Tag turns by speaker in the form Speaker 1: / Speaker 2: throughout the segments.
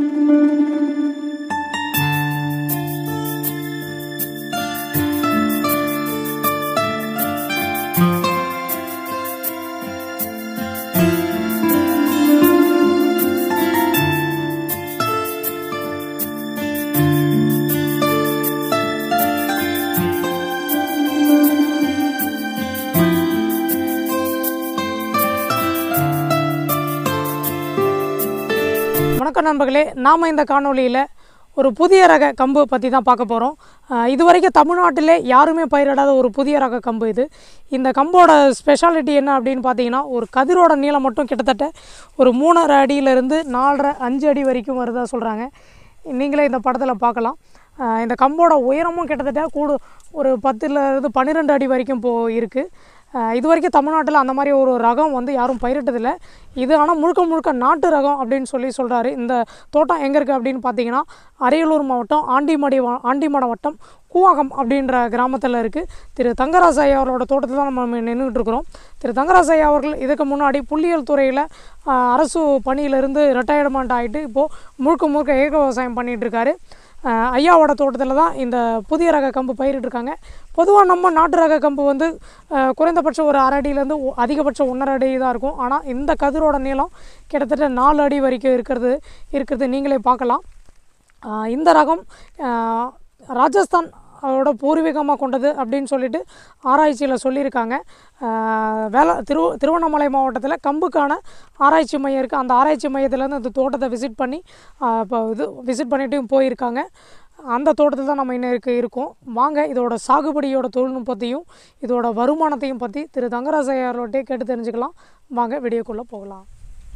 Speaker 1: வணக்கம் நண்பர்களே நாம் இந்த காணொளியில் ஒரு புதிய ரக கம்பு பற்றி தான் பார்க்க போகிறோம் இது வரைக்கும் தமிழ்நாட்டிலே யாருமே பயிரிடாத ஒரு புதிய ரக கம்பு இது இந்த கம்போட ஸ்பெஷாலிட்டி என்ன அப்படின்னு பார்த்தீங்கன்னா ஒரு கதிரோட நீளம் மட்டும் கிட்டத்தட்ட ஒரு மூணரை அடியிலிருந்து நாலரை அஞ்சு அடி வரைக்கும் வருதா சொல்கிறாங்க நீங்களே இந்த படத்தில் பார்க்கலாம் அஹ் இந்த கம்போட உயரமும் கிட்டத்தட்ட கூடு ஒரு பத்துலேருந்து பன்னிரெண்டு அடி வரைக்கும் போ இருக்குது இது வரைக்கும் தமிழ்நாட்டில் அந்த மாதிரி ஒரு ரகம் வந்து யாரும் பயிரிட்டதில்லை இது ஆனால் முழுக்க முழுக்க நாட்டு ரகம் அப்படின்னு சொல்லி சொல்கிறாரு இந்த தோட்டம் எங்கே இருக்குது அப்படின்னு பார்த்தீங்கன்னா அரியலூர் மாவட்டம் ஆண்டிமடி வ- ஆண்டிமடம் வட்டம் கூவாகம் அப்படின்ற கிராமத்தில் இருக்குது திரு தங்கராஜ் ஐயா அவர்களோட தோட்டத்தில் தான் நம்ம நின்றுட்டு இருக்கிறோம் திரு தங்கராஜ் ஐயா அவர்கள் இதுக்கு முன்னாடி புள்ளியியல் துறையில் ஆஹ், அரசு பணியிலிருந்து ரிட்டையர்மெண்ட் ஆகிட்டு இப்போது முழுக்க முழுக்க ஏக விவசாயம் பண்ணிகிட்டு இருக்காரு ஆஹ், ஐயாவோட தோட்டத்தில் தான் இந்த புதிய ரக கம்பு பயிரிட்டிருக்காங்க பொதுவாக நம்ம நாட்டு ரக கம்பு வந்து ஆஹ், குறைந்தபட்சம் ஒரு அரை அடியிலேருந்து ஒ- அதிகபட்சம் ஒன்றரை அடி தான் இருக்கும் ஆனால் இந்த கதிரோட நீளம் கிட்டத்தட்ட நாலு அடி வரைக்கும் இருக்கிறது இருக்கிறது நீங்களே பார்க்கலாம் ஆஹ், இந்த ரகம் ஆஹ், ராஜஸ்தான் அதோட பூர்வீகமாக கொண்டது அப்படின்னு சொல்லிட்டு ஆராய்ச்சியில் சொல்லியிருக்காங்க ஆஹ், வேளா திரு திருவண்ணாமலை மாவட்டத்தில் கம்புக்கான ஆராய்ச்சி மையம் இருக்குது அந்த ஆராய்ச்சி மையத்துலேருந்து அந்த தோட்டத்தை விசிட் பண்ணி ஆஹ், இப்போ இது விசிட் பண்ணிட்டு போயிருக்காங்க அந்த தோட்டத்தில் தான் நம்ம இன்னும் இருக்க இருக்கோம் வாங்க இதோட சாகுபடியோட தொழில்நுட்பத்தையும் இதோட வருமானத்தையும் பற்றி திரு தங்கராஜையாரோட்டே கேட்டு தெரிஞ்சுக்கலாம் வாங்க வீடியோக்குள்ளே போகலாம்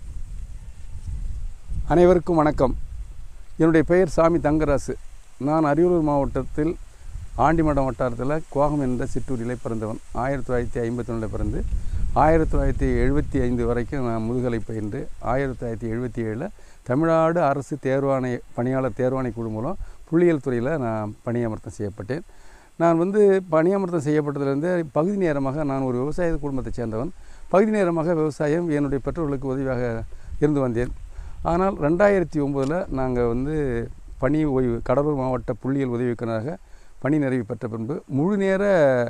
Speaker 2: அனைவருக்கும் வணக்கம் என்னுடைய பெயர் சாமி தங்கராசு நான் அரியலூர் மாவட்டத்தில் ஆண்டிமடம் வட்டாரத்தில் கோகம் என்ற சிற்றூரிலே பிறந்தவன் ஆயிரத்தி தொள்ளாயிரத்தி ஐம்பத்தி ஒன்றில் பிறந்து ஆயிரத்தி தொள்ளாயிரத்தி எழுபத்தி ஐந்து வரைக்கும் நான் முதுகலை பயின்று ஆயிரத்தி தொள்ளாயிரத்தி எழுபத்தி ஏழில் தமிழ்நாடு அரசு தேர்வாணை பணியாளர் தேர்வாணை குழு மூலம் புள்ளியியல் துறையில் நான் பணியமர்த்தம் செய்யப்பட்டேன் நான் வந்து பணியமர்த்தம் செய்யப்பட்டதிலிருந்து பகுதி நேரமாக நான் ஒரு விவசாய குடும்பத்தைச் சேர்ந்தவன் பகுதி நேரமாக விவசாயம் என்னுடைய பெற்றோர்களுக்கு உதவியாக இருந்து வந்தேன் ஆனால் ரெண்டாயிரத்தி ஒம்போதில் நாங்கள் வந்து பணி ஓய்வு கடலூர் மாவட்ட புள்ளியியல் உதவி இயக்குனராக பணி நிறைவு பெற்ற பின்பு முழு நேர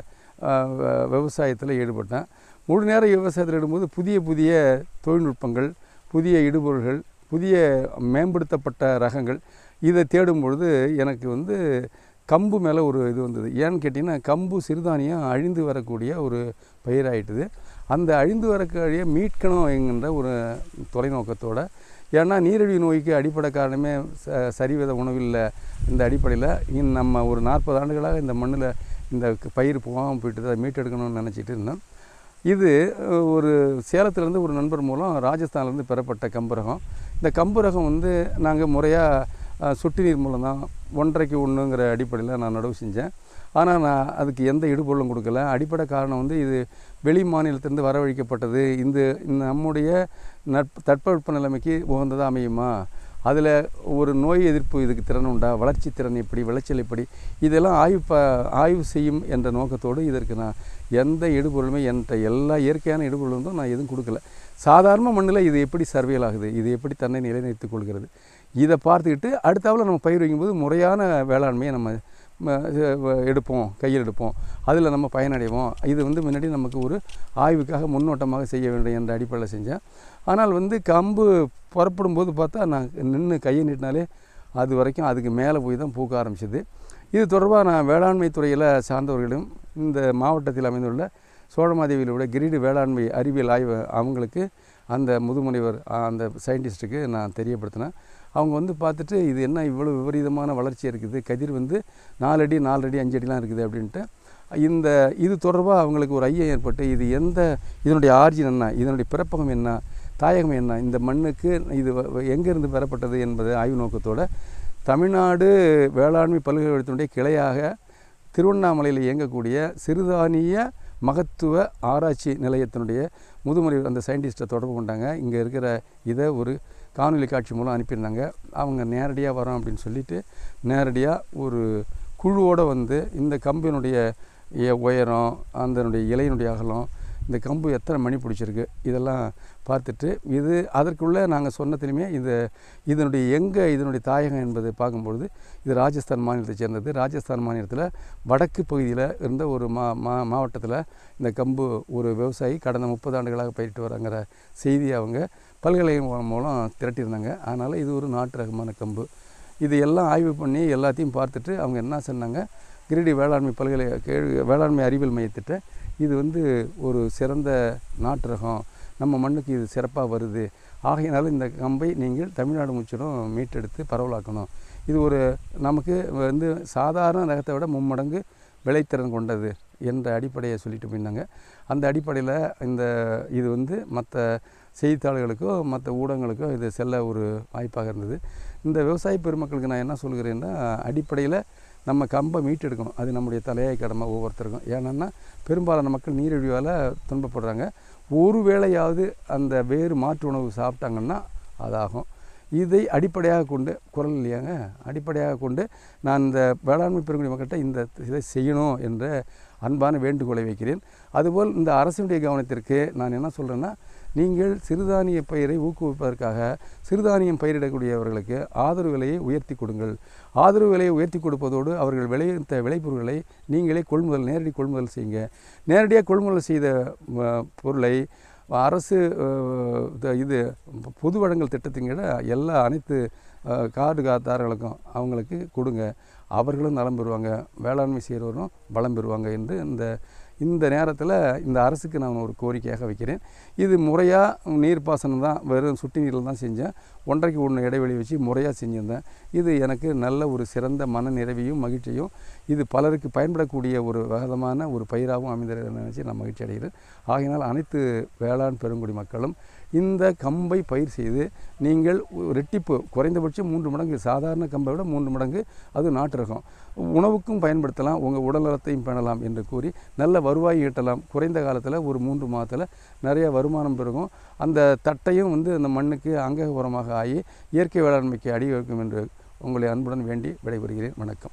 Speaker 2: விவசாயத்தில் ஈடுபட்டேன் முழு நேர விவசாயத்தில் ஈடுபோது புதிய புதிய தொழில்நுட்பங்கள் புதிய இடுபொருள்கள் புதிய மேம்படுத்தப்பட்ட ரகங்கள் இதை தேடும் பொழுது எனக்கு வந்து கம்பு மேலே ஒரு இது வந்தது ஏன்னு கேட்டிங்கன்னா கம்பு சிறுதானியம் அழிந்து வரக்கூடிய ஒரு பயிராயிட்டுது அந்த அழிந்து வரக்கூடிய மீட்கணும் என்கின்ற ஒரு தொலைநோக்கத்தோட ஏன்னா நீரிழிவு நோய்க்கு அடிப்படை காரணமே ச சரிவித உணவில்லை இந்த அடிப்படையில் நம்ம ஒரு நாற்பது ஆண்டுகளாக இந்த மண்ணில் இந்த க- பயிர் போகாமல் போயிட்டு அதை மீட்டெடுக்கணும்னு நினச்சிட்டு இருந்தோம் இது அஹ், ஒரு சேலத்துலேருந்து ஒரு நண்பர் மூலம் ராஜஸ்தான்லேருந்து பெறப்பட்ட கம்பு ரகம் இந்த கம்பு ரகம் வந்து நாங்கள் முறையாக சொட்டு நீர் மூலம் தான் ஒன்றரைக்கு ஒன்றுங்கிற அடிப்படையில் நான் நடவு செஞ்சேன் ஆனால் நான் அதுக்கு எந்த இடுபொருளும் கொடுக்கல அடிப்படை காரணம் வந்து இது வெளி மாநிலத்திலேருந்து வரவழைக்கப்பட்டது இந்த இந்த நம்முடைய நட்ப தட்பவெப்ப நிலைமைக்கு உகந்ததாக அமையுமா அதில் ஒரு நோய் எதிர்ப்பு இதுக்கு திறன் உண்டா வளர்ச்சி திறன் எப்படி விளைச்சல் எப்படி இதெல்லாம் ஆய்வு ப ஆய்வு செய்யும் என்ற நோக்கத்தோடு இதற்கு நான் எந்த இடுபொருளுமே என்கிட்ட எல்லா இயற்கையான இடுபொருளும் தான் நான் எதுவும் கொடுக்கல சாதாரண மண்ணில் இது எப்படி சர்வியல் ஆகுது இது எப்படி தன்னை நிலைநிறுத்திக் கொள்கிறது இதை பார்த்துக்கிட்டு அடுத்தாவில் நம்ம பயிர் வைக்கும்போது முறையான வேளாண்மையை நம்ம ம, இது, வ- எடுப்போம் கையில் எடுப்போம் அதில் நம்ம பயனடைவோம் இது வந்து முன்னாடி நமக்கு ஒரு ஆய்வுக்காக முன்னோட்டமாக செய்ய வேண்டும் என்ற அடிப்படையில் செஞ்சேன் ஆனால் வந்து கம்பு புறப்படும் போது பார்த்தா நான் நின்று கையை நீட்டினாலே அது வரைக்கும் அதுக்கு மேலே போய் தான் பூக்க ஆரம்பிச்சது இது தொடர்பாக நான் வேளாண்மை துறையில் சார்ந்தவர்களிடம் இந்த மாவட்டத்தில் அமைந்துள்ள சோழமாதேவியில் உள்ள கிரீடு வேளாண்மை அறிவியல் ஆய்வு அவங்களுக்கு அந்த முதுமுனைவர் அ, அந்த சயின்டிஸ்ட்டுக்கு நான் தெரியப்படுத்தினேன் அவங்க வந்து பார்த்துட்டு இது என்ன இவ்வளோ விபரீதமான வளர்ச்சி இருக்குது கதிர் வந்து நாலு அடி நாலு அடி அஞ்சு அடிலாம் இருக்குது அப்படின்ட்டு இந்த இது தொடர்பாக அவங்களுக்கு ஒரு ஐயம் ஏற்பட்டு இது எந்த இதனுடைய ஆர்ஜின் என்ன இதனுடைய பிறப்பகம் என்ன தாயகம் என்ன இந்த மண்ணுக்கு இது வ- வ- எங்கேருந்து பெறப்பட்டது என்பது ஆய்வு நோக்கத்தோட தமிழ்நாடு வேளாண்மை பல்கலைக்கழகத்தினுடைய கிளையாக திருவண்ணாமலையில் இயங்கக்கூடிய சிறுதானிய மகத்துவ ஆராய்ச்சி நிலையத்தினுடைய முதுமொழி அந்த சயின்டிஸ்ட்டை தொடர்பு கொண்டாங்க இங்கே இருக்கிற இதை ஒரு காணொலி காட்சி மூலம் அனுப்பியிருந்தாங்க அவங்க நேரடியாக வரோம் அப்படின்னு சொல்லிட்டு நேரடியாக ஒரு குழுவோடு வந்து இந்த கம்பினுடைய எ- உயரம் அதனுடைய இலையினுடைய அகலம் இந்த கம்பு எத்தனை மணி பிடிச்சிருக்கு இதெல்லாம் பார்த்துட்டு இது அதற்குள்ளே நாங்கள் சொன்னதுலையுமே இது இதனுடைய எங்கே இதனுடைய தாயகம் என்பது பார்க்கும்பொழுது இது ராஜஸ்தான் மாநிலத்தை சேர்ந்தது ராஜஸ்தான் மாநிலத்தில் வடக்கு பகுதியில் இருந்த ஒரு மா மா மாவட்டத்தில் இந்த கம்பு ஒரு விவசாயி கடந்த முப்பது ஆண்டுகளாக பயிரிட்டு வராங்கிற செய்தியை அவங்க பல்கலைக்கழகம் மூலம் திரட்டியிருந்தாங்க அதனால் இது ஒரு நாட்டு ரகமான கம்பு இது எல்லாம் ஆய்வு பண்ணி எல்லாத்தையும் பார்த்துட்டு அவங்க என்ன சொன்னாங்க கிரிடி வேளாண்மை பல்கலை கேள் வேளாண்மை அறிவியல் மையத்திட்ட இது வந்து ஒரு சிறந்த நாட்டு ரகம் நம்ம மண்ணுக்கு இது சிறப்பாக வருது ஆகையினால இந்த கம்பை நீங்கள் தமிழ்நாடு முற்றிலும் மீட்டெடுத்து பரவலாக்கணும் இது ஒரு நமக்கு வந்து சாதாரண ரகத்தை விட மும்மடங்கு விளைத்திறன் கொண்டது என்ற அடிப்படையை சொல்லிட்டு போயிருந்தாங்க அந்த அடிப்படையில் இந்த இது வந்து மற்ற செய்தித்தாள்களுக்கோ மற்ற ஊடகங்களுக்கோ இது செல்ல ஒரு வாய்ப்பாக இருந்தது இந்த விவசாய பெருமக்களுக்கு நான் என்ன சொல்கிறேன்னா அடிப்படையில் நம்ம கம்பை மீட்டெடுக்கணும் அது நம்முடைய தலையாய கடமை ஒவ்வொருத்தருக்கும் ஏன்னா பெரும்பாலான மக்கள் நீரிழிவால் துன்பப்படுறாங்க ஒரு வேளையாவது அந்த வேறு மாற்று உணவு சாப்பிட்டாங்கன்னா அதாகும் இதை அடிப்படையாக கொண்டு குரல் இல்லையாங்க அடிப்படையாக கொண்டு நான் இந்த வேளாண்மை பெருங்குடி மக்கள்கிட்ட இந்த இதை செய்யணும் என்ற அன்பான வேண்டுகோளை வைக்கிறேன் அதுபோல் இந்த அரசினுடைய கவனத்திற்கு நான் என்ன சொல்கிறேன்னா நீங்கள் சிறுதானிய பயிரை ஊக்குவிப்பதற்காக சிறுதானியம் பயிரிடக்கூடியவர்களுக்கு ஆதரவு விலையை உயர்த்தி கொடுங்கள் ஆதரவு விலையை உயர்த்தி கொடுப்பதோடு அவர்கள் விளைவித்த விளைபொருட்களை நீங்களே கொள்முதல் நேரடி கொள்முதல் செய்யுங்க நேரடியாக கொள்முதல் செய்த அஹ், பொருளை அரசு அஹ், த- இது பொது வழங்கல் திட்டத்தின் கீழ எல்லா அனைத்து அஹ், காடு காத்தார்களுக்கும் அவங்களுக்கு கொடுங்க அவர்களும் நலம் பெறுவாங்க வேளாண்மை செய்கிறவரும் பலம் பெறுவாங்க என்று இந்த இந்த நேரத்தில் இந்த அரசுக்கு நான் ஒரு கோரிக்கையாக வைக்கிறேன் இது முறையாக நீர்ப்பாசனம் தான் வெறும் சொட்டு நீரில் தான் செஞ்சேன் ஒன்றைக்கு ஒன்று இடைவெளி வச்சு முறையாக செஞ்சிருந்தேன் இது எனக்கு நல்ல ஒரு சிறந்த மன நிறைவையும் மகிழ்ச்சியும் இது பலருக்கு பயன்படக்கூடிய ஒரு விதமான ஒரு பயிராகவும் அமைந்திருக்கிறத நினச்சி நான் மகிழ்ச்சி அடைகிறேன் ஆகையினால் அனைத்து வேளாண் பெருங்குடி மக்களும் இந்த கம்பை பயிர் செய்து நீங்கள் ஒரு ரெட்டிப்பு குறைந்தபட்சம் மூன்று மடங்கு சாதாரண கம்பை விட மூன்று மடங்கு அது நாட்டு ரகம் உணவுக்கும் பயன்படுத்தலாம் உங்கள் உடல் நலத்தையும் பண்ணலாம் என்று கூறி நல்ல வருவாய் ஈட்டலாம் குறைந்த காலத்தில் ஒரு மூன்று மாதத்தில் நிறைய வருமானம் பெருகும் அந்த தட்டையும் வந்து அந்த மண்ணுக்கு அங்க உரமாக ஆகி இயற்கை வேளாண்மைக்கு அடி வைக்கும் என்று உங்களை அன்புடன் வேண்டி விடைபெறுகிறேன் வணக்கம்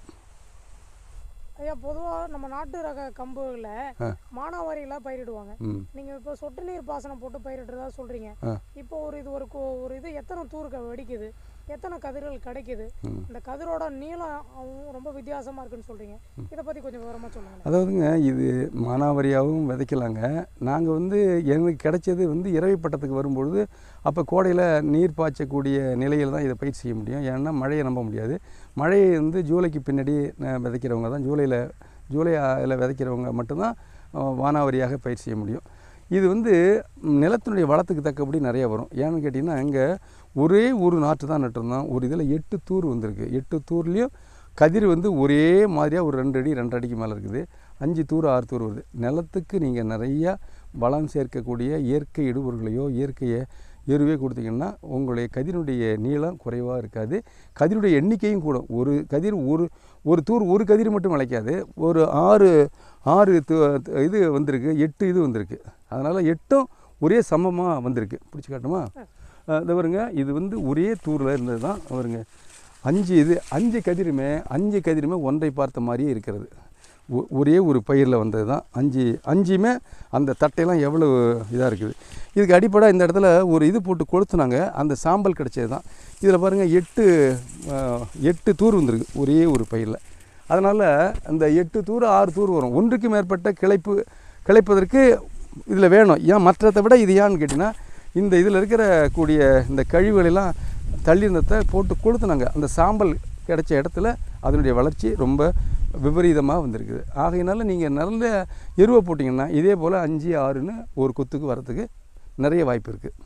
Speaker 1: ஐயா பொதுவாக நம்ம நாட்டு ரக கம்புல
Speaker 2: ஆ.
Speaker 1: மானாவாரியில் பயிரிடுவாங்க
Speaker 2: ம்
Speaker 1: நீங்கள் இப்போ சொட்டு நீர் பாசனம் போட்டு பயிரிடுறதா சொல்கிறீங்க
Speaker 2: ஆ.
Speaker 1: இப்போ ஒரு இது ஒரு கு- ஒரு இது எத்தனை தூர் க- வெடிக்குது எத்தனை கதிர்கள் கிடைக்குது
Speaker 2: ம்
Speaker 1: இந்த கதிரோட நீளம் அவங்க ரொம்ப வித்தியாசமாக இருக்குன்னு சொல்கிறீங்க இதை பற்றி கொஞ்சம் விவரமாக சொல்லுங்களேன்
Speaker 2: அதாவதுங்க இது மானாவாரியாகவும் விதைக்கலாங்க நாங்கள் வந்து எனக்கு கிடைச்சது வந்து இரவை பட்டத்துக்கு வரும்பொழுது அப்போ கோடையில் நீர் பாய்ச்சக்கூடிய நிலையில் தான் இதை பயிர் செய்ய முடியும் ஏன்னா மழையை நம்ப முடியாது மழையை வந்து ஜூலைக்கு பின்னாடி அஹ், விதைக்கிறவங்க தான் ஜூலையில் ஜூலையில் விதைக்கிறவங்க மட்டும்தான் அஹ், வானாவாரியாக பயிர் செய்ய முடியும் இது வந்து ம், நிலத்தினுடைய வளத்துக்கு தக்கபடி நிறைய வரும் ஏன்னு கேட்டிங்கன்னா இங்கே ஒரே ஒரு நாற்று தான் நட்டிருந்தோம் ஒரு இதில் எட்டு தூர் வந்திருக்கு எட்டு தூர்லேயும் கதிர் வந்து ஒரே மாதிரியாக ஒரு ரெண்டு அடி ரெண்டு அடிக்கு மேலே இருக்குது அஞ்சு தூர் ஆறு தூர் வருது நிலத்துக்கு நீங்கள் நிறையா வளம் சேர்க்கக்கூடிய இயற்கை இடுபொருள்களையோ இயற்கையை எருவே கொடுத்தீங்கன்னா உங்களுடைய கதிரினுடைய நீளம் குறைவாக இருக்காது கதிருடைய எண்ணிக்கையும் கூடும் ஒரு கதிர் ஒரு ஒரு தூர் ஒரு கதிர் மட்டும் விளைக்காது ஒரு ஆறு ஆறு து இது வந்திருக்கு எட்டு இது வந்திருக்கு அதனால் எட்டும் ஒரே சமமாக வந்திருக்கு பிடிச்சி காட்டுமா அஹ் இது பாருங்க இது வந்து ஒரே தூரில் இருந்தது தான் பாருங்க அஞ்சு இது அஞ்சு கதிருமே அஞ்சு கதிருமே ஒன்றை பார்த்த மாதிரியே இருக்கிறது ஒ- ஒரே ஒரு பயிரில் வந்தது தான் அஞ்சு அஞ்சுமே அந்த தட்டையெல்லாம் எவ்வளோ இதாக இருக்குது இதுக்கு அடிப்படை இந்த இடத்துல ஒரு இது போட்டு கொளுத்துனாங்க அந்த சாம்பல் கிடைச்சது தான் இதில் பாருங்கள் எட்டு அஹ், எட்டு தூர் வந்திருக்கு ஒரே ஒரு பயிரில் அதனால் அந்த எட்டு தூர் ஆறு தூர் வரும் ஒன்றுக்கு மேற்பட்ட கிளைப்பு கிளைப்பதற்கு இதில் வேணும் ஏன் மற்றதை விட இது ஏன்னு கேட்டிங்கன்னா இந்த இதில் இருக்கிற கூடிய இந்த கழிவுகளெல்லாம் தள்ளியிருந்ததை போட்டு கொளுத்துனாங்க அந்த சாம்பல் கிடைச்ச இடத்துல அதனுடைய வளர்ச்சி ரொம்ப விபரீதமாக வந்திருக்குது ஆகையினால நீங்கள் நல்ல எருவை போட்டிங்கன்னா இதே போல் அஞ்சு ஆறுன்னு ஒரு கொத்துக்கு வரத்துக்கு நிறைய வாய்ப்பு இருக்குது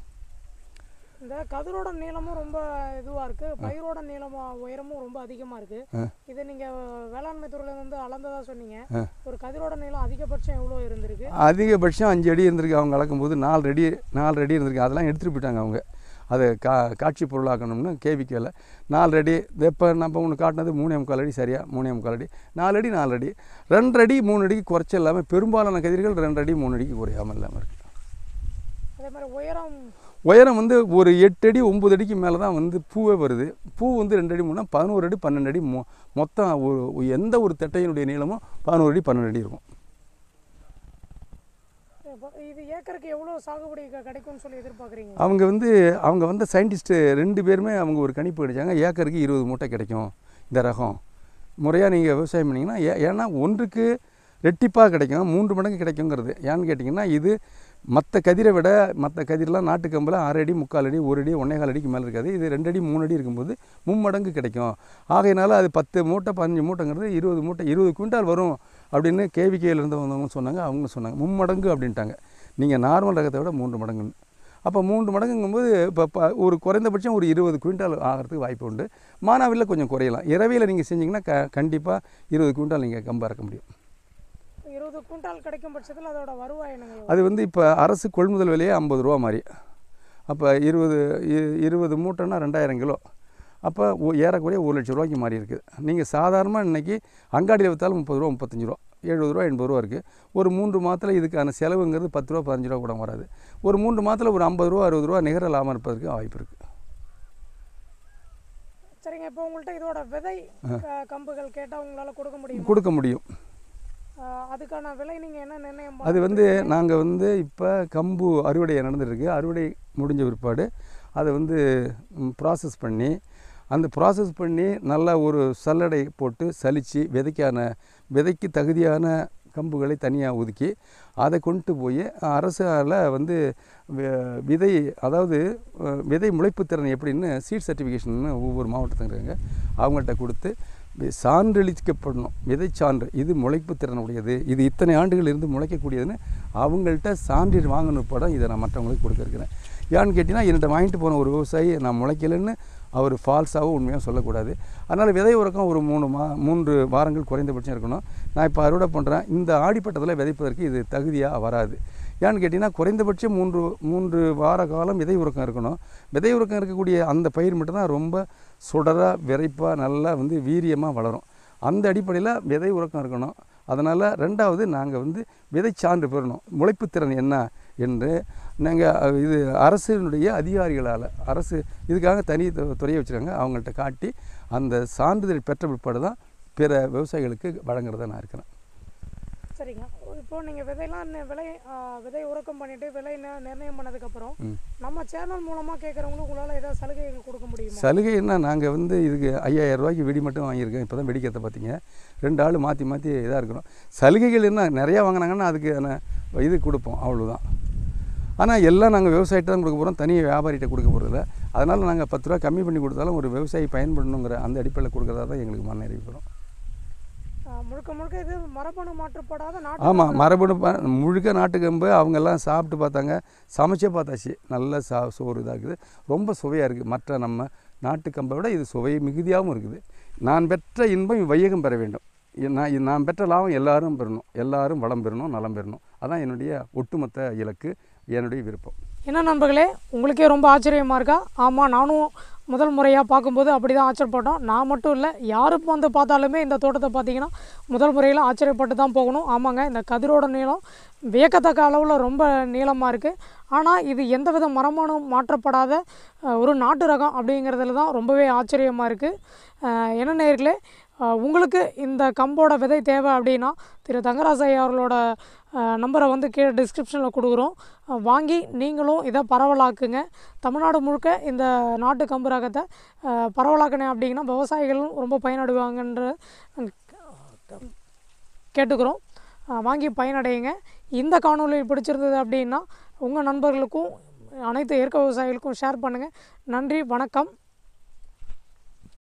Speaker 1: இந்த கதிரோட நீளமும் ரொம்ப இதுவாக இருக்குது பயிரோட நீளமும் உயரமும் ரொம்ப அதிகமாக இருக்குது
Speaker 2: ஆ.
Speaker 1: இதை நீங்கள் வேளாண்மை துறையில இருந்து அளந்ததா சொன்னீங்க
Speaker 2: ஆ.
Speaker 1: ஒரு கதிரோட நீளம் அதிகபட்சம் எவ்வளோ இருந்திருக்கு
Speaker 2: அதிகபட்சம் அஞ்சு அடி இருந்திருக்கு அவங்க அளக்கும்போது நாலு அடி நாலு அடி இருந்திருக்கு அதெல்லாம் எடுத்துகிட்டு போயிட்டாங்க அவங்க அதை கா காட்சி பொருளாக்கணும்னு கேவிக்கையில் நாலு அடி இப்போ நம்ம ஒன்று காட்டினது மூணே முக்கால் அடி சரியா மூணே முக்கால் அடி நாலு அடி நாலு அடி ரெண்டு அடி மூணு அடிக்கு குறைச்ச இல்லாமல் பெரும்பாலான கதிர்கள் ரெண்டு அடி மூணு அடிக்கு குறையாமல் இல்லாமல் இருக்குது
Speaker 1: அதே மாதிரி உயரம்
Speaker 2: உயரம் வந்து ஒரு எட்டு அடி ஒம்பது அடிக்கு மேலே தான் வந்து பூவே வருது பூ வந்து ரெண்டு அடி மூணா பதினோரு அடி பன்னெண்டு அடி மொ மொத்தம் ஒரு எந்த ஒரு தட்டையினுடைய நீளமும் பதினோரு அடி பன்னெண்டு அடி இருக்கும்
Speaker 1: அப்போ இது ஏக்கருக்கு எவ்வளோ சாகுபடி க- கிடைக்கும்னு சொல்லி எதிர்பார்க்குறீங்க
Speaker 2: அவங்க வந்து அவங்க வந்த சயின்டிஸ்ட்டு ரெண்டு பேருமே அவங்க ஒரு கணிப்பு கிடைச்சாங்க ஏக்கருக்கு இருபது மூட்டை கிடைக்கும் இந்த ரகம் முறையாக நீங்கள் விவசாயம் பண்ணிங்கன்னா ஏ ஏன்னா ஒன்றுக்கு ரெட்டிப்பாக கிடைக்கும் மூன்று மடங்கு கிடைக்குங்கிறது ஏன்னு கேட்டிங்கன்னா இது மற்ற கதிரை விட மற்ற கதிரெலாம் நாட்டு கம்பில் அரை அடி முக்கால் அடி ஒரு அடி ஒன்றேகால் அடிக்கு மேலே இருக்காது இது ரெண்டு அடி மூணு அடி இருக்கும்போது மும்மடங்கு கிடைக்கும் ஆகையினால அது பத்து மூட்டை பதினஞ்சு மூட்டைங்கிறது இருபது மூட்டை இருபது குவிண்டால் வரும் அப்படின்னு கேவிகேயில் இருந்து வந்தவங்க சொன்னாங்க அவங்க சொன்னாங்க மும்மடங்கு அப்படின்ட்டாங்க நீங்கள் நார்மல் ரகத்தை விட மூன்று மடங்குன்னு அப்போ மூன்று மடங்குங்கும்போது இப்போ ப ஒரு குறைந்தபட்சம் ஒரு இருபது குவிண்டால் ஆகிறதுக்கு வாய்ப்பு உண்டு மானாவில் கொஞ்சம் குறையலாம் இரவையில் நீங்கள் செஞ்சீங்கன்னா க கண்டிப்பாக இருபது குவிண்டால் நீங்கள் கம்பு அறக்க முடியும்
Speaker 1: இருபது குவிண்டால் கிடைக்கும் பட்சத்தில் அதோட வருவாய் என்னங்க
Speaker 2: அது வந்து இப்போ அரசு கொள்முதல் விலையே ஐம்பது ரூபா மாதிரி அப்போ இருபது இ- இருபது மூட்டைன்னா ரெண்டாயிரம் கிலோ அப்போ ஒ- ஏறக்குறைய ஒரு லட்ச ரூபாய்க்கு மாறி இருக்குது நீங்கள் சாதாரணமாக இன்றைக்கி அங்காடியில் விற்றாலும் முப்பது ரூபா முப்பத்தஞ்சு ரூபா எழுபது ரூபா எண்பது ரூபா இருக்குது ஒரு மூன்று மாதத்தில் இதுக்கான செலவுங்கிறது பத்து ரூபா பதினஞ்சு ரூபா கூட வராது ஒரு மூன்று மாதத்தில் ஒரு ஐம்பது ரூபா அறுபது ரூபா நிகர லாபம் இருப்பதற்கு வாய்ப்பு இருக்குது
Speaker 1: சரிங்க இப்போ உங்கள்கிட்ட இதோட விதை க- கம்புகள் கேட்டால் உங்களால் கொடுக்க முடியுமா
Speaker 2: கொடுக்க முடியும்
Speaker 1: ஆஹ் அதுக்கான விலை நீங்கள் என்ன நிர்ணயம்
Speaker 2: அது வந்து நாங்கள் வந்து இப்போ கம்பு அறுவடை நடந்துருக்கு அறுவடை முடிஞ்ச பிற்பாடு அதை வந்து ப்ராசஸ் பண்ணி அந்த ப்ராசஸ் பண்ணி நல்லா ஒரு சல்லடை போட்டு சலித்து விதைக்கான விதைக்கு தகுதியான கம்புகளை தனியாக ஒதுக்கி அதை கொண்டு போய் அரசால் வந்து வி- விதை அதாவது அஹ், விதை முளைப்புத் திறன் எப்படின்னு சீட் சர்டிஃபிகேஷன் ஒவ்வொரு மாவட்டத்தில் இருக்காங்க அவங்கள்ட்ட கொடுத்து வி- சான்றளிக்கப்படணும் விதை சான்று இது முளைப்பு திறனுடையது இது இத்தனை ஆண்டுகள் இருந்து முளைக்கக்கூடியதுன்னு அவங்கள்ட்ட சான்றிதழ் வாங்கணும் படம் இதை நான் மற்றவங்களுக்கு கொடுக்க இருக்கிறேன் ஏன்னு கேட்டிங்கன்னா என்கிட்ட வாங்கிட்டு போன ஒரு விவசாயி நான் முளைக்கலைன்னு அவர் ஃபால்ஸாகவும் உண்மையாக சொல்லக்கூடாது அதனால் விதை உறக்கம் ஒரு மூணு மா மூன்று வாரங்கள் குறைந்தபட்சம் இருக்கணும் நான் இப்போ அறுவடை பண்ணுறேன் இந்த ஆடிப்பட்டத்தில் விதைப்பதற்கு இது தகுதியாக வராது ஏன்னு கேட்டிங்கன்னா குறைந்தபட்சம் மூன்று மூன்று வார காலம் விதை உறக்கம் இருக்கணும் விதை உறக்கம் இருக்கக்கூடிய அந்த பயிர் மட்டும்தான் ரொம்ப சுடராக விரைப்பாக நல்லா வந்து வீரியமாக வளரும் அந்த அடிப்படையில் விதை உறக்கம் இருக்கணும் அதனால் ரெண்டாவது நாங்கள் வந்து விதை சான்று பெறணும் முளைப்புத்திறன் என்ன என்று நாங்கள் இது அரசினுடைய அதிகாரிகளால் அரசு இதுக்காக தனி து- துறையை வச்சுருக்காங்க அவங்கள்ட்ட காட்டி அந்த சான்றிதழ் பெற்ற பிற்பாடு தான் பிற விவசாயிகளுக்கு வழங்குறதா நான் இருக்கிறேன்
Speaker 1: சரிங்க இப்போ நீங்கள் விதையெல்லாம் நி- விலை ஆஹ் விதை உறக்கம் பண்ணிட்டு விலை நி- நிர்ணயம் பண்ணதுக்கப்புறம்
Speaker 2: ம்.
Speaker 1: நம்ம சேனல் மூலமாக கேட்குறவங்களுக்கு உங்களால் ஏதாவது சலுகைகள் கொடுக்க முடியுமா
Speaker 2: சலுகைன்னா நாங்கள் வந்து இதுக்கு ஐயாயிரம் ரூபாய்க்கு வெடி மட்டும் வாங்கியிருக்கோம் இப்போ தான் வெடிக்கிறத பார்த்தீங்க ரெண்டு ஆள் மாற்றி மாற்றி இதாக இருக்கிறோம் சலுகைகள் என்ன நிறையா வாங்கினாங்கன்னா அதுக்கு இது கொடுப்போம் அவ்வளோதான் ஆனால் எல்லாம் நாங்கள் விவசாயிட்ட தான் கொடுக்க போகிறோம் தனி வியாபாரிகிட்ட கொடுக்க போகிறதில்ல அதனால் நாங்கள் பத்து ரூபா கம்மி பண்ணி கொடுத்தாலும் ஒரு விவசாயி பயன்படணுங்கிற அந்த அடிப்படையில் கொடுக்குறதா தான் எங்களுக்கு மன அறிவிக்கிறோம்
Speaker 1: ஆஹ் முழுக்க முழுக்க இது மரபணு மாற்றப்படாத நாட்டு
Speaker 2: ஆமாம் மரபணு ப- முழுக்க நாட்டுக்கம்பு அவங்கெல்லாம் சாப்பிட்டு பார்த்தாங்க சமைச்சே பார்த்தாச்சு நல்ல சா சோறு இதாக இருக்குது ரொம்ப சுவையாக இருக்குது மற்ற நம்ம நாட்டுக்கம்பை விட இது சுவை மிகுதியாகவும் இருக்குது நான் பெற்ற இன்பம் வையகம் பெற வேண்டும் இ- நான் இ- நான் பெற்ற லாபம் எல்லாரும் பெறணும் எல்லாரும் வளம் பெறணும் நலம் பெறணும் அதான் என்னுடைய ஒட்டுமொத்த இலக்கு என்னுடைய விருப்பம்
Speaker 1: என்ன நண்பர்களே உங்களுக்கே ரொம்ப ஆச்சரியமாக இருக்கா ஆமாம் நானும் முதல் முறையாக பார்க்கும்போது அப்படி தான் ஆச்சரியப்பட்டோம் நான் மட்டும் இல்லை யாருக்கு வந்து பார்த்தாலுமே இந்த தோட்டத்தை பார்த்தீங்கன்னா முதல் முறையில் ஆச்சரியப்பட்டு தான் போகணும் ஆமாங்க இந்த கதிரோட நீளம் வியக்கத்தக்க அளவில் ரொம்ப நீளமாக இருக்குது ஆனால் இது எந்தவித மரமணும் மாற்றப்படாத அஹ், ஒரு நாட்டு ரகம் அப்படிங்கிறதுல தான் ரொம்பவே ஆச்சரியமாக இருக்குது என்ன நேர்களே உங்களுக்கு இந்த கம்போட விதை தேவை அப்படின்னா திரு தங்கராஜ் ஐயா அவர்களோட நம்பரை வந்து கீழே டிஸ்கிரிப்ஷனில் கொடுக்குறோம் அஹ், வாங்கி நீங்களும் இதை பரவலாக்குங்க தமிழ்நாடு முழுக்க இந்த நாட்டு கம்பு ரகத்தை அஹ், பரவலாக்கினேன் அப்படிங்கன்னா விவசாயிகளும் ரொம்ப பயனடைவாங்கன்ற அஹ், கேட்டுக்கிறோம் அஹ், வாங்கி பயனடையுங்க இந்த காணொளி பிடிச்சிருந்தது அப்படின்னா உங்கள் நண்பர்களுக்கும் அனைத்து இயற்கை விவசாயிகளுக்கும் ஷேர் பண்ணுங்கள் நன்றி வணக்கம்